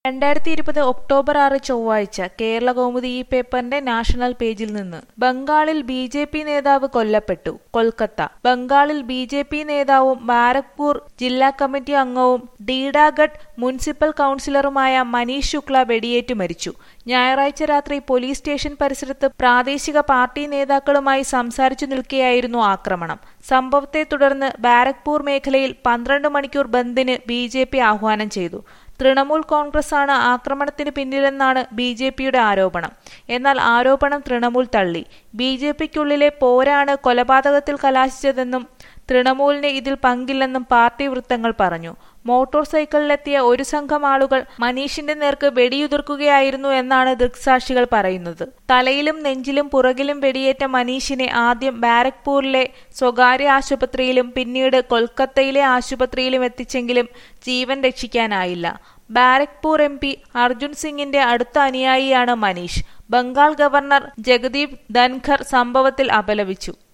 രണ്ടായിരത്തി ഇരുപത് ഒക്ടോബർ ആറ് ചൊവ്വാഴ്ച കേരളകൗമുദി ഈ പേപ്പറിന്റെ നാഷണൽ പേജിൽ നിന്ന് ബംഗാളിൽ ബി ജെ പി നേതാവ് കൊല്ലപ്പെട്ടു കൊൽക്കത്ത ബംഗാളിൽ ബി ജെ പി നേതാവും ബാരക്പൂർ ജില്ലാ കമ്മിറ്റി അംഗവും ഡീഡാഗഡ് മുനിസിപ്പൽ കൌൺസിലറുമായ മനീഷ് ശുക്ല വെടിയേറ്റ് മരിച്ചു ഞായറാഴ്ച രാത്രി പോലീസ് സ്റ്റേഷൻ പരിസരത്ത് പ്രാദേശിക പാർട്ടി നേതാക്കളുമായി സംസാരിച്ചു നിൽക്കെയായിരുന്നു ആക്രമണം സംഭവത്തെ തുടർന്ന് ബാരക്പൂർ മേഖലയിൽ പന്ത്രണ്ട് മണിക്കൂർ ബന്ദിന് ബി ജെ പി ആഹ്വാനം ചെയ്തു തൃണമൂൽ കോൺഗ്രസാണ് ആക്രമണത്തിന് പിന്നിലെന്നാണ് ബി ജെ പിയുടെ ആരോപണം എന്നാൽ ആരോപണം തൃണമൂൽ തള്ളി ബി ജെ പിക്കുള്ളിലെ പോരാണ് കൊലപാതകത്തിൽ കലാശിച്ചതെന്നും തൃണമൂലിന് ഇതിൽ പങ്കില്ലെന്നും പാർട്ടി വൃത്തങ്ങൾ പറഞ്ഞു മോട്ടോർ സൈക്കിളിലെത്തിയ ഒരു സംഘം ആളുകൾ മനീഷിന്റെ നേർക്ക് വെടിയുതിർക്കുകയായിരുന്നു എന്നാണ് ദൃക്സാക്ഷികൾ പറയുന്നത് തലയിലും നെഞ്ചിലും പുറകിലും വെടിയേറ്റ മനീഷിനെ ആദ്യം ബാരക്പൂരിലെ സ്വകാര്യ ആശുപത്രിയിലും പിന്നീട് കൊൽക്കത്തയിലെ ആശുപത്രിയിലും എത്തിച്ചെങ്കിലും ജീവൻ രക്ഷിക്കാനായില്ല ബാരക്പൂർ എം പി അർജുൻ സിംഗിന്റെ അടുത്ത അനുയായിയാണ് മനീഷ് ബംഗാൾ ഗവർണർ ജഗദീപ് ധൻഖർ സംഭവത്തിൽ അപലപിച്ചു